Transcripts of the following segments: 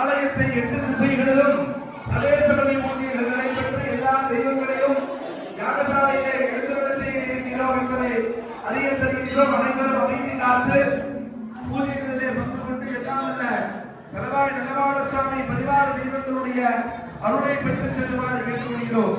ஆலயத்தை எட்டு திசைகளிலும் பிரவேசமணி பூஜைகள் நடைபெற்று எல்லா தெய்வங்களையும் யாகசாலையிலே எழுந்துள்ள செய்ய இருக்கிறோம் என்பதை அறிய தருகிறோம் அனைவரும் அமைதி காத்து பூஜைகளிலே பங்கு கொண்டு எல்லாம் அல்ல பெருவாழ் நிலவாட சுவாமி பரிவார தெய்வங்களுடைய அருளை பெற்று செல்லுமாறு கேட்டுக்கொள்கிறோம்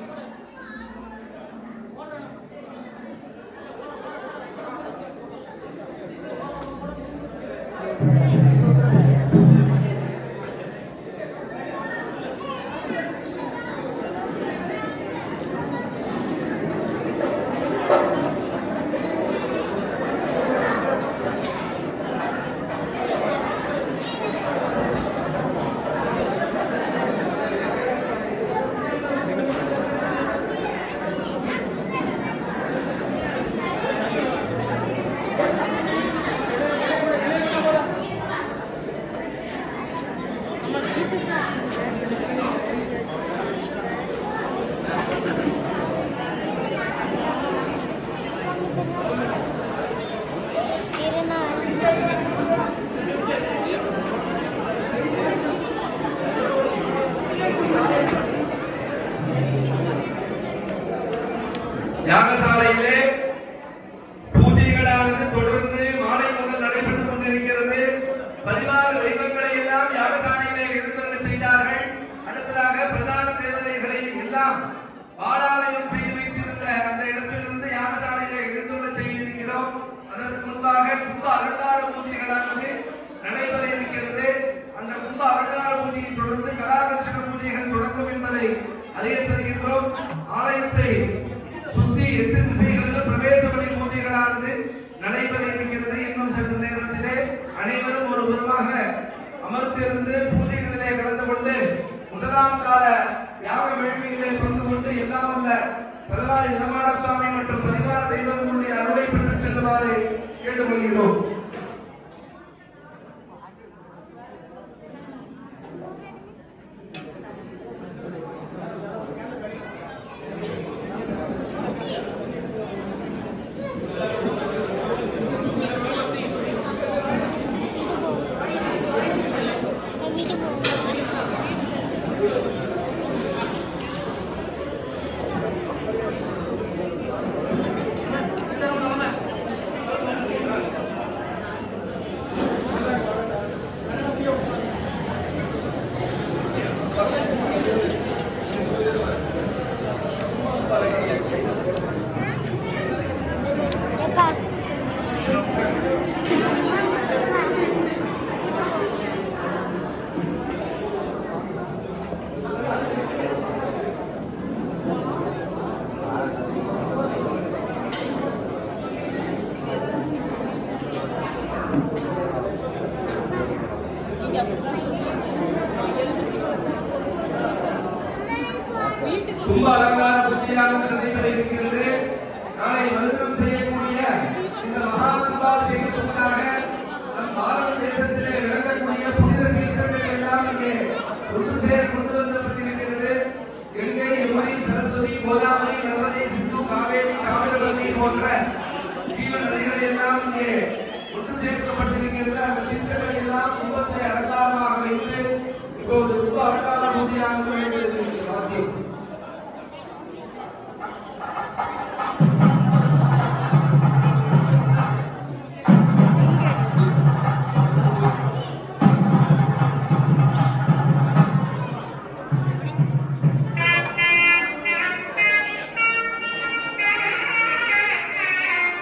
யாகசாலையிலே பூஜைகளானது தொடர்ந்து மாலை முதல் நடைபெற்றுக் கொண்டிருக்கிறது பதினாறு தெய்வங்களை எல்லாம் யாகசாலையிலே எழுந்தருள செய்தார்கள் அடுத்ததாக பிரதான தேவதைகளை எல்லாம் பாலாலயம் செய்து வைத்திருந்த அந்த இடத்திலிருந்து யாகசாலையிலே எழுந்துள்ள செய்திருக்கிறோம் அதற்கு முன்பாக கும்ப அலங்கார பூஜைகளானது நடைபெற இருக்கிறது அந்த கும்ப அலங்கார பூஜையை தொடர்ந்து கலாதர்ஷன பூஜைகள் தொடங்கும் என்பதை அறிய தருகின்றோம் ஆலயத்தை சுத்தி எட்டு திசைகளிலும் பிரவேசமணி பூஜைகளானது நடைபெற இருக்கிறது இன்னும் சற்று நேரத்திலே அனைவரும் ஒரு உருவாக அமர்ந்திருந்து பூஜைகளிலே கலந்து கொண்டு முதலாம் கால யாக வேள்வியிலே பங்கு கொண்டு எல்லாம் அல்ல பெருமாள் இளமான சுவாமி மற்றும் பரிவார தெய்வங்களுடைய அருளை பெற்று செல்லுமாறு கேட்டுக்கொள்கிறோம் கும்ப அலங்கார பூஜையானது நடைபெற இருக்கிறது நாளை மருதனம் செய்யக்கூடிய இந்த மகா கும்பாபிஷேகத்திற்காக நம் பாரத தேசத்திலே விளங்கக்கூடிய புனித தீர்த்தங்கள் எல்லாம் இங்கே ஒன்று சேர கொண்டு வந்திருக்கிறது கங்கை யமுனை சரஸ்வதி கோதாவரி நர்மதை சிந்து காவேரி காவிரி போன்ற ஜீவ நதிகள் எல்லாம் இங்கே ஒன்று சேர்க்கப்பட்டிருக்கிறது அந்த தீர்த்தங்களை எல்லாம் கும்பத்தை அலங்காரமாக வைத்து இப்போது கும்ப அலங்கார பூஜையானது நடைபெறுகிறது வாத்தியம் Thank you.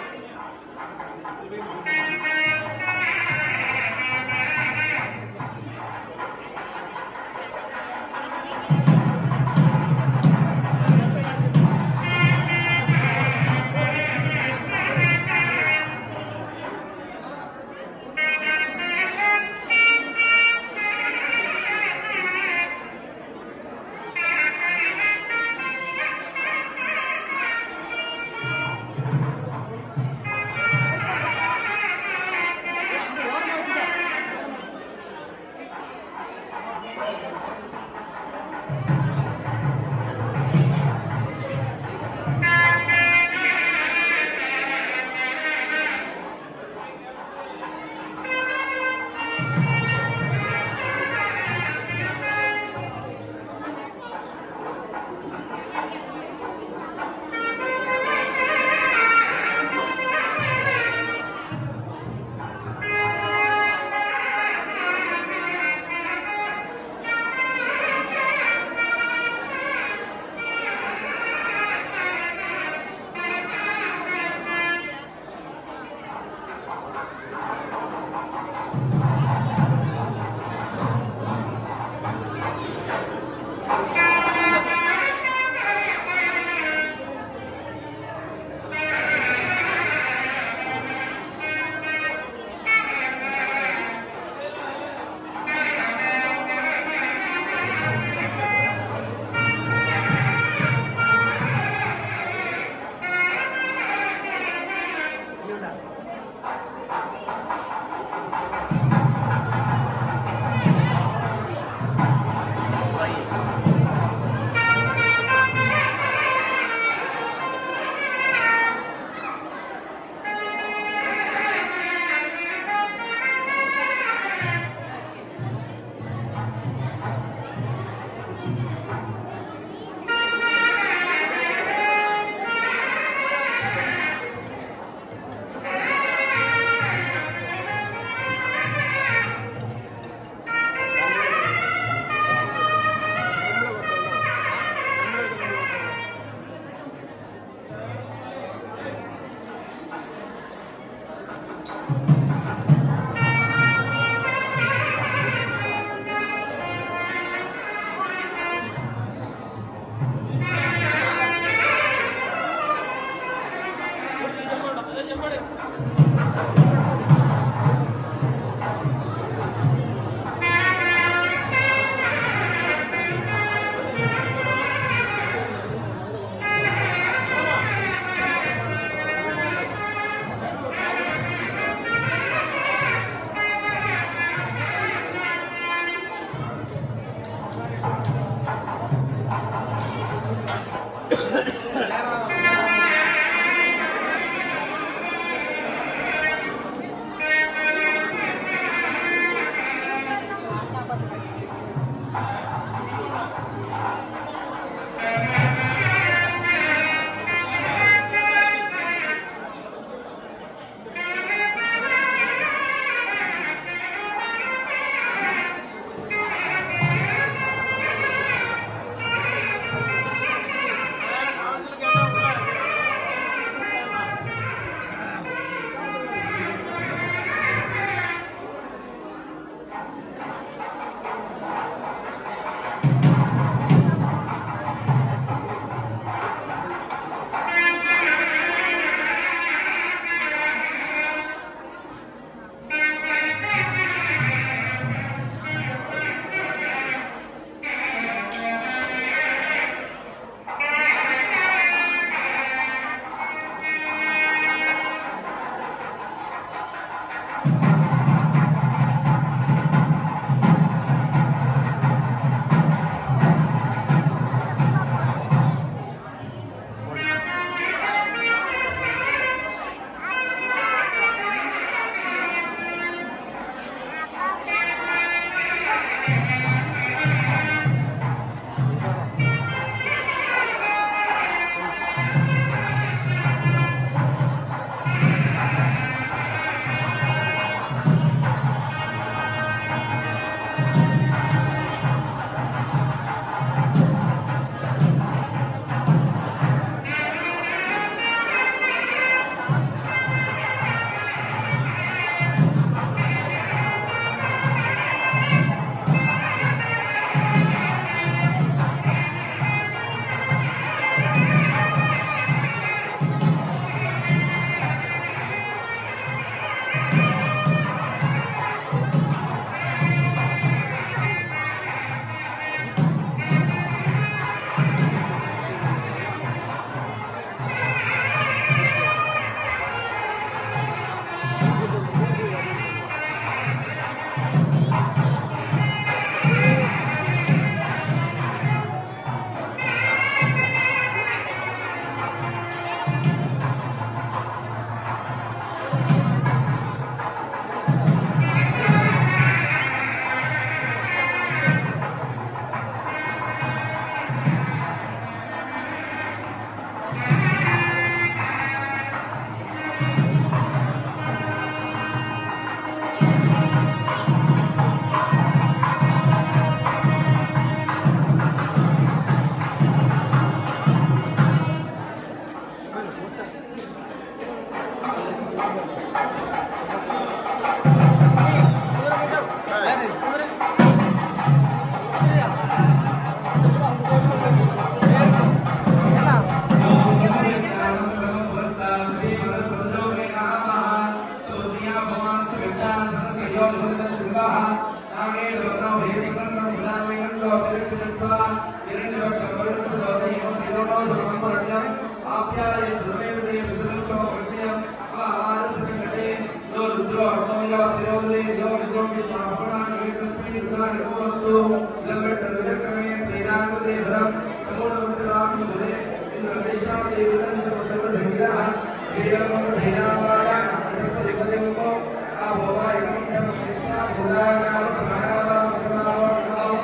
அபிரட்சணத்வா இரண்டவக்ஷம் வரதசுதோதயம் சிரோணோதமம்பரண்யம் ஆப்யாய சுதமேவதே விசுரஸ்வ பிரத்யம் ஆரசங்கதே யோ ருத்ரோ அர்ணோயா திரோதே யோ ருத்ரோ விஸ்வாபணா நிவேதஸ்மை ருதா நிமோஸ்து லம்பட்ட விதக்கமே த்ரைராங்கதே பரம் நமோ நமஸ்காரம் சுதே இந்திர தேசாம் தேவதன் சமுத்திர தங்கிரா ஜெயமம் ஜெயாவாய அந்தரிபதிமோ ஆபோவா இதம் சம் கிருஷ்ணா புராணா புராணா புராணா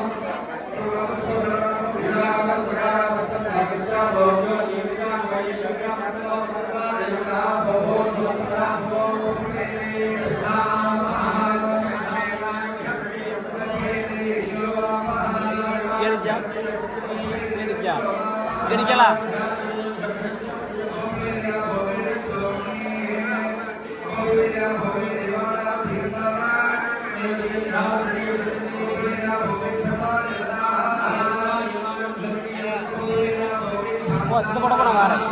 கேளுச்சா கேளுச்சா கேளுச்சலா ஓ சித்த போட போன வார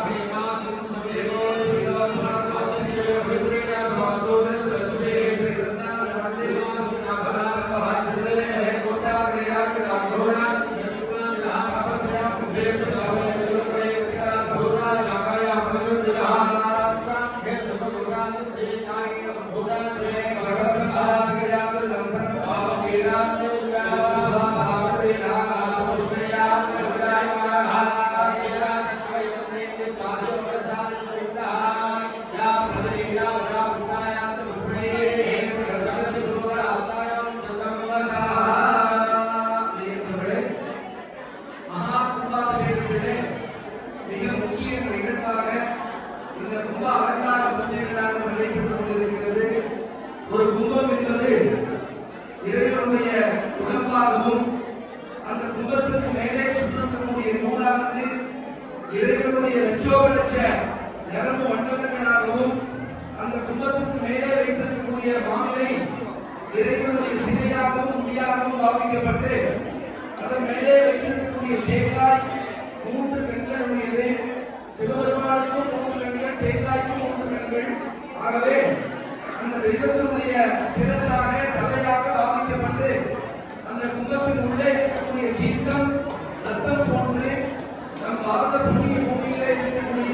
மகா கும்பாபிஷேகத்திலே மிக முக்கிய நிகழ்வாக இந்த கும்ப அலங்கார பூஜைகளாக நடைபெற்றுக் கொண்டிருக்கிறது ஒரு கும்பம் என்பது இறைவனுடைய உடம்பாகவும் அந்த கும்பத்திற்கு மேலே சுற்றக்கூடிய நூலானது இறைவனுடைய லட்சோப லட்ச நரம்பு மண்டலங்களாகவும் அந்த கும்பத்திற்கு மேலே வைத்திருக்கக்கூடிய மாவிலை இறைவனுடைய சிலையாகவும் முடியாகவும் பாவிக்கப்பட்டு அதன் மேலே வைத்திருக்கக்கூடிய தேங்காய் மூன்று கண்கள் உடையது சிவபெருமானுக்கும் மூன்று கண்கள் தேங்காய்க்கும் மூன்று கண்கள் ஆகவே அந்த தெய்வத்தினுடைய சிரசாக தலையாக பாவிக்கப்பட்டு அந்த கும்பத்தின் உள்ளே இருக்கக்கூடிய தீர்த்தம் ரத்தம் போன்று நம் பாரத புண்ணிய பூமியிலே இருக்கக்கூடிய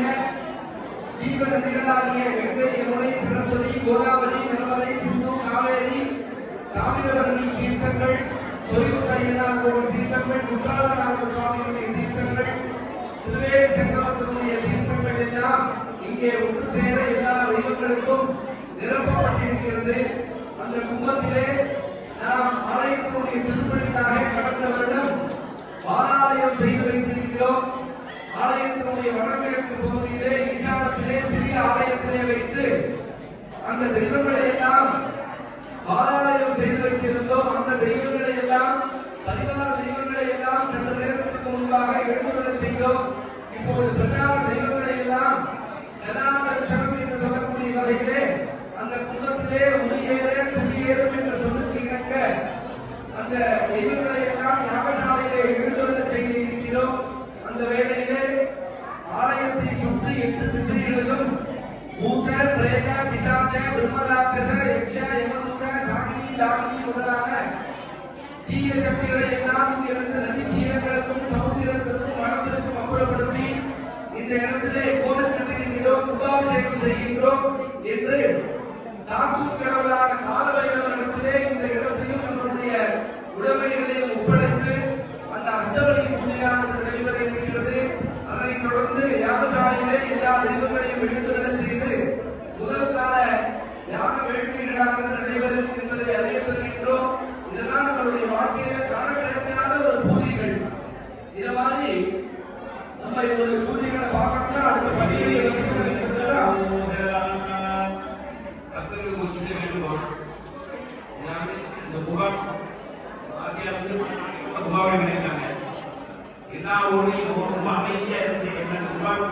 ஜீவநதிகளாகிய கங்கை யமுனை சரஸ்வதி கோதாவரி நர்மதை சிந்து காவேரி தாமிரபரணி தீர்த்தங்கள் சொரிவுக்கையனாகவும் தீர்த்தங்கள் குற்றாலநாத சுவாமியுடைய தீர்த்தங்கள் திருவேறு சங்கமத்தினுடைய தீர்த்தங்கள் எல்லாம் இங்கே ஒன்று சேர எல்லா தெய்வங்களுக்கும் நிரப்பப்பட்டிருக்கிறது அந்த கும்பத்திலே நாம் ஆலயத்தினுடைய திருப்பணிக்காக கடந்த வருடம் பாலாலயம் செய்து வைத்திருக்கிறோம் ஆலயத்தினுடைய வடகிழக்கு பகுதியிலே ஈசானத்திலே சிறிய ஆலயத்திலே வைத்து அந்த தெய்வங்களை எல்லாம் பாலாலயம் செய்து வைத்திருந்தோம் அந்த தெய்வங்களை எல்லாம் பதினாறு தெய்வங்களை எல்லாம் சென்ற நேரத்திற்கு முன்பாக எழுந்துள்ள செய்தோம் இப்போது பிரதான தெய்வங்களை எல்லாம் கதாதர்ஷனம் என்று சொல்லக்கூடிய வகையிலே அந்த கும்பத்திலே உரியேற திரியேறும் என்ற சொல்லுக்கு இணங்க அந்த தெய்வங்களை எல்லாம் யாகசாலையிலே எழுந்துள்ள செய்ய இருக்கிறோம் அந்த வேளையிலே ஆலயத்தை சுற்றி எட்டு திசைகளிலும் பூத பிரேத பிசாச பிரம்மராட்சச யக்ஷ யமதூத சாகினி லாகினி முதலான தீய சக்திகளை எல்லாம் இங்கிருந்து நதி தீரங்களுக்கும் சமுத்திரத்திற்கும் வனத்திற்கும் அப்புறப்படுத்தி இந்த இடத்திலே கோவில் கட்டியிருக்கிறோம் கும்பாபிஷேகம் செய்கின்றோம் என்று தாக்கும் கடவுளான காலபைரவனிடத்திலே இந்த இடத்தையும் நம்முடைய உடைமைகளையும் ஒப்படைத்து அந்த அஷ்டபலி பூஜையானது நடைபெற இருக்கிறது அதனைத் தொடர்ந்து யாகசாலையிலே எல்லா தெய்வங்களையும் எழுந்துள்ள செய்து முதல் கால யாக வேள்விகளானது நடைபெறும் என்பதை அறியப்படுகின்றோம் இதெல்லாம் நம்மளுடைய வாழ்க்கையில காண கிடைக்காத ஒரு பூஜைகள் இத மாதிரி நம்ம ஒரு பூஜைகளை பார்க்கணும்னா அதுக்கு பண்டிகை விஷயம் இருக்கிறதா கத்தருக்கு ஒரு சின்ன வேண்டுகோள் எல்லாமே இந்த முகாம் ஆகிய வந்து முகாமை நினைத்தாங்க எல்லா ஊர்லையும் ரொம்ப அமைதியா இருந்து என்ன முகாம்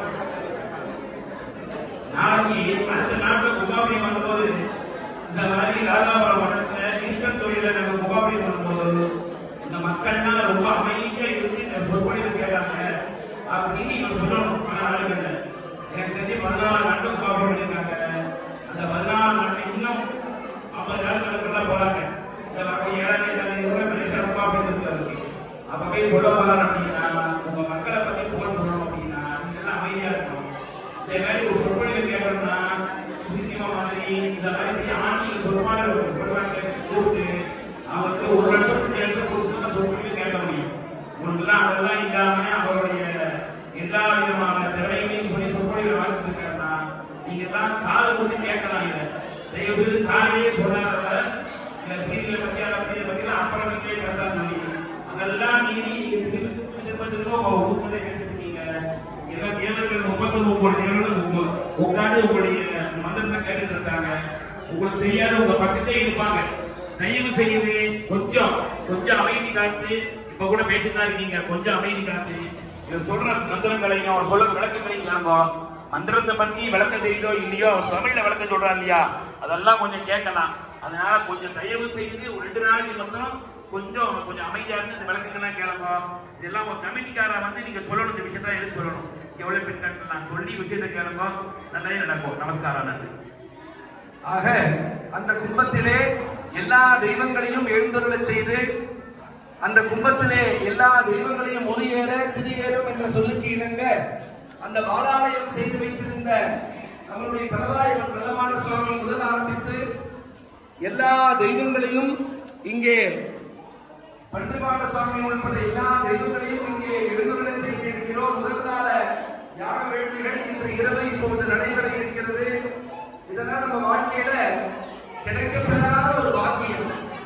நாளைக்கு அடுத்த நாட்டுல முகாமை பண்ணும்போது இந்த மாதிரி ராதாபுரம் மடத்துல நீச்சல் தொழில நாங்க முகாமை பண்ணும்போது இந்த மக்கள்லாம் ரொம்ப அமைதியா இருந்து இந்த சொற்பொழிவு கேட்டாங்க அப்படின்னு இவன் சொல்லணும் ஆனா ஆளுங்க எனக்கு தெரிஞ்சு பதினாலு நாட்டு முகாமை பண்ணியிருக்காங்க அந்த பதினாலு நாட்டு இன்னும் ஐம்பது நாள் கணக்கெல்லாம் போறாங்க இந்த வகை ஏழாம் தேதி கூட பெரிய சிறப்பாக இருக்காரு அப்ப போய் சொல்ல போறாரு அப்படின்னா உங்க மக்களை பத்தி புகழ் சொல்லணும் அப்படின்னா நீங்க எல்லாம் அமைதியா இருக்கணும் இதே மாதிரி ஒரு சொற்பொழிவு கேட்டோம்னா சுவிசிமா மாதிரி இந்த மாதிரி பெரிய ஆன்மீக சொற்பாடு பொதுவாக கூப்பிட்டு அவருக்கு ஒரு லட்சம் ரெண்டு லட்சம் கொடுத்து தான் சொற்பொழிவு கேட்க முடியும் உங்களுக்குலாம் அதெல்லாம் இல்லாம அவருடைய எல்லா விதமான திறமைகளையும் சொல்லி சொற்பொழிவு வாழ்த்து இருக்காருன்னா நீங்க தான் காது கொடுத்து கேட்கலாம் இதை தயவு செய்து காலையே சொல்லாத இந்த சீரியல் பத்தி அதை பத்தி இதை பத்தி அப்புறம் நீங்களே பேசலாம் சொல்லி அதெல்லாம் மீறி திரும்ப திரும்ப உங்க ஊக்கத்தை பேசிட்டு இருக்கீங்க எல்லா தேவர்கள் முப்பத்தொன்பது கோடி தேவர்கள் உங்க உட்காந்து உங்களுடைய மந்திரத்தை கேட்டுட்டு இருக்காங்க உங்களுக்கு தெரியாத உங்க பக்கத்தே இருப்பாங்க தயவு செய்து கொஞ்சம் கொஞ்சம் அமைதி காத்து இப்ப கூட பேசிட்டு தான் இருக்கீங்க கொஞ்சம் அமைதி காத்து இவர் சொல்ற மந்திரங்களையும் அவர் சொல்ற விளக்கங்களையும் கேளுங்க மந்திரத்தை பத்தி விளக்கம் தெரியுதோ இல்லையோ அவர் தமிழ்ல விளக்கம் சொல்றாரு இல்லையா அதெல்லாம் கொஞ்சம் கேட்கலாம் அதனால கொஞ்சம் தயவு செய்து ஒரு ரெண்டு நாளைக்கு மட்டும் கொஞ்சம் கொஞ்சம் அமைதியா இருந்து இந்த விளக்கங்கள்லாம் கேளுங்க இதெல்லாம் ஒரு கமிட்டிக்காரா வந்து நீங்க சொல்லணும் இந்த விஷயத்த எடுத்து சொல்லணும் எவ்வளவு பேர் நான் சொல்லி விஷயத்தை கேளுங்க நல்லதே நடக்கும் நமஸ்காரம் நன்றி ஆக அந்த கும்பத்திலே எல்லா தெய்வங்களையும் எழுந்தருளச் செய்து அந்த கும்பத்திலே எல்லா தெய்வங்களையும் முறியேற திரியேறும் என்ற சொல்லுக்கு இணங்க அந்த பாலாலயம் செய்து வைத்திருந்த நம்மளுடைய தலவாய் நல்லமான சுவாமி முதல் ஆரம்பித்து எல்லா தெய்வங்களையும் இங்கே பன்றிமான சுவாமி உள்பட எல்லா தெய்வங்களையும் இங்கே எழுந்துள்ள செய்ய இருக்கிறோம் முதல் நாள யாக வேள்விகள் இன்று இரவு இப்பொழுது நடைபெற இருக்கிறது இதெல்லாம் நம்ம வாழ்க்கையில கிடைக்கப்பெறாத ஒரு பாக்கியம்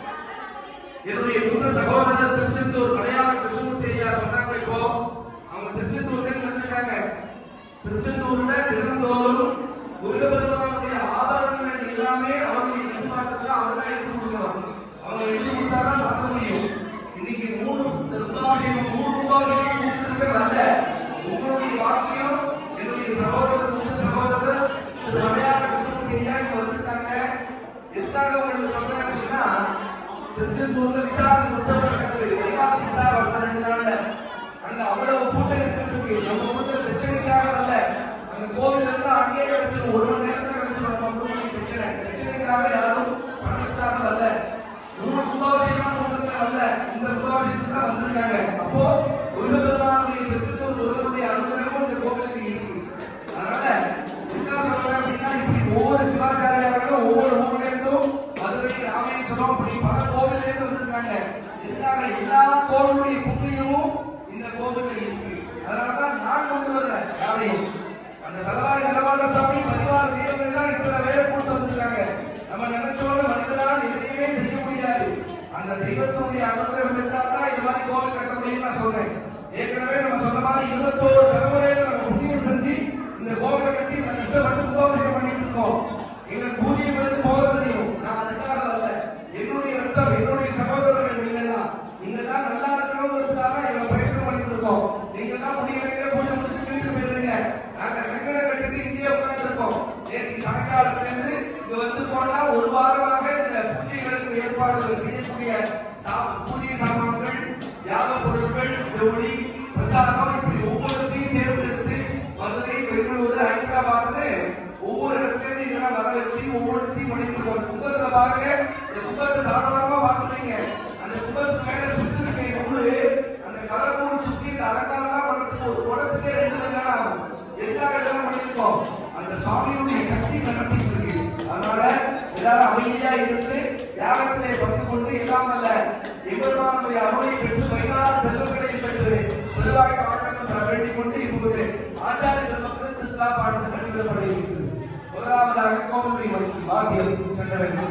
என்னுடைய மூத்த சகோதரர் திருச்செந்தூர் மலையாள கிருஷ்ணமூர்த்தி ஐயா சொன்னாங்க இப்போ அவங்க திருச்செந்தூர்ல இருந்து வந்திருக்காங்க திருச்செந்தூர்ல தினந்தோறும் முருகபெருமானுடைய ஆபரணங்கள் எல்லாமே அவருடைய சிம்மாட்டத்தை அவங்க எடுத்து கொடுக்கணும் அவங்க எடுத்து கொடுத்தாதான் சாப்பிட முடியும் இன்னைக்கு மூணு ரூபாய்க்கு மூணு ரூபாய்க்கு கொடுத்துருக்கிறது அல்ல உங்களுடைய வாக்கியம் என்னுடைய சகோதரர் மூத்த சகோதரர் திரு மலையாள கிருஷ்ணமூர்த்தி ஐயா இங்க வந்திருக்காங்க எதுக்காக உங்களுக்கு சொல்றேன் அப்படின்னா திருச்செந்தூர்ல விசாரணை உற்சவம் நடக்குது வைகாசி விசாரம் பன்னெண்டு நாள்ல அங்க அவ்வளவு கூட்டம் இருக்கிறதுக்கு நம்ம ஊர்ல பிரச்சனைக்காக அல்ல அந்த கோவில் இருந்து அங்கேயே கிடைச்சிடும் ஒரு மணி நேரத்துல கிடைச்சிடும் நம்ம குடும்பத்துக்கு பிரச்சனை பிரச்சனைக்காக யாரும் பணத்துக்காக அல்ல மூணு கும்பாபிஷேகம் கொண்டு அல்ல இந்த கும்பாபிஷேகத்துக்கு தான் வந்திருக்காங்க அப்போ முருகபெருமானுடைய திருச்செந்தூர் முருகனுடைய அனுகிரகமும் இந்த கோவிலுக்கு இருக்கு அதனால என்ன சொல்றேன் அப்படின்னா இப்படி ஒவ்வொரு சிவாச்சாரியார்களும் ஒவ்வொரு ஊர்ல இருந்தும் மதுரை ராமேஸ்வரம் அப்படி பல கோவில்ல இருந்து வந்திருக்காங்க இதுக்காக எல்லா கோவிலுடைய புண்ணியமும் இந்த கோவில்ல இருக்கு அதனாலதான் நான் கொண்டு வரல யாரையும் அந்த தலவாய் நிலவாட சுவாமி பதிவாறு தெய்வங்கள் தான் இப்ப வேற கூட்டு வந்திருக்காங்க நம்ம நினைச்சோட மனிதனால் எதையுமே செய்ய முடியாது அந்த தெய்வத்தினுடைய அனுகிரகம் இருந்தால் தான் இது மாதிரி கோவில் கட்ட முடியும் நான் சொல்றேன் ஏற்கனவே நம்ம சொன்ன மாதிரி இருபத்தோரு தலைமுறையில நம்ம புண்ணியம் செஞ்சு இந்த கோவிலை கட்டி நான் கஷ்டப்பட்டு கோவிலம் பண்ணிட்டு இருக்கோம் எங்களுக்கு பூஜை பண்ணி போக தெரியும் நான் அதுக்காக வரல என்னுடைய ரத்தம் என்னுடைய சகோதரர்கள் நீங்க எல்லாம் நீங்க எல்லாம் நல்லா இருக்கணுங்கிறதுக்காக எங்களை பிரயத்தனம் பண்ணிட்டு இருக்கோம் நீங்க எல்லாம் முடியலைங்க பூஜை முடிச்சு வீட்டுக்கு போயிருங்க நாங்க சங்கட கட்டிட்டு இங்கேயே உட்கார்ந்து இருக்கோம் நேற்று சாயங்காலத்துல இருந்து இங்க வந்து போனா ஒரு வாரமாக இந்த பூஜைகளுக்கு ஏற்பாடுகள் செய்யக்கூடிய சா- பூஜை சாமான்கள் யாக பொருட்கள் ஜவுளி பிரசாதம் இப்படி ஒவ்வொருத்தையும் தேர்ந்தெடுத்து மதுரை பெங்களூரு ஹைதராபாத்னு ஒவ்வொரு இடத்துல இருந்து இதெல்லாம் வர வச்சு ஒவ்வொருத்தையும் பண்ணிட்டு இருக்கோம் அந்த கும்பத்துல பாருங்க இந்த கும்பத்தை சாதாரணமா பார்த்துருவீங்க அந்த கும்பத்துக்கு மேல சுத்தி இருக்க நூலு அந்த கலர் நூல் சுத்தி இந்த அலங்காரம்லாம் பண்றதுக்கு ஒரு குடத்துக்கே ரெண்டு மணி நேரம் ஆகும் எதுக்காக இதெல்லாம் பண்ணியிருக்கோம் அந்த சுவாமியுடைய சக்தி நடத்திட்டு இருக்கு அதனால எல்லாரும் அமைதியா இருந்து யாகத்திலே பங்கு கொண்டு எல்லாம் அல்ல எம்பெருமானுடைய அருளை பெற்று பதினாறு செல்வங்களை பெற்று பெருவாழ்க ஆட்டங்கள் பெற வேண்டிக் கொண்டு இப்போது ஆச்சாரியர்கள் மக்கள் திருத்தா பாடத்து கண்டுவிடப்பட இருக்கிறது முதலாவதாக கோவிலுடைய மணிக்கு வாத்தியம் செல்ல வேண்டும்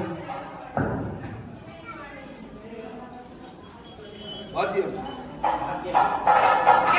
வாத்தியம்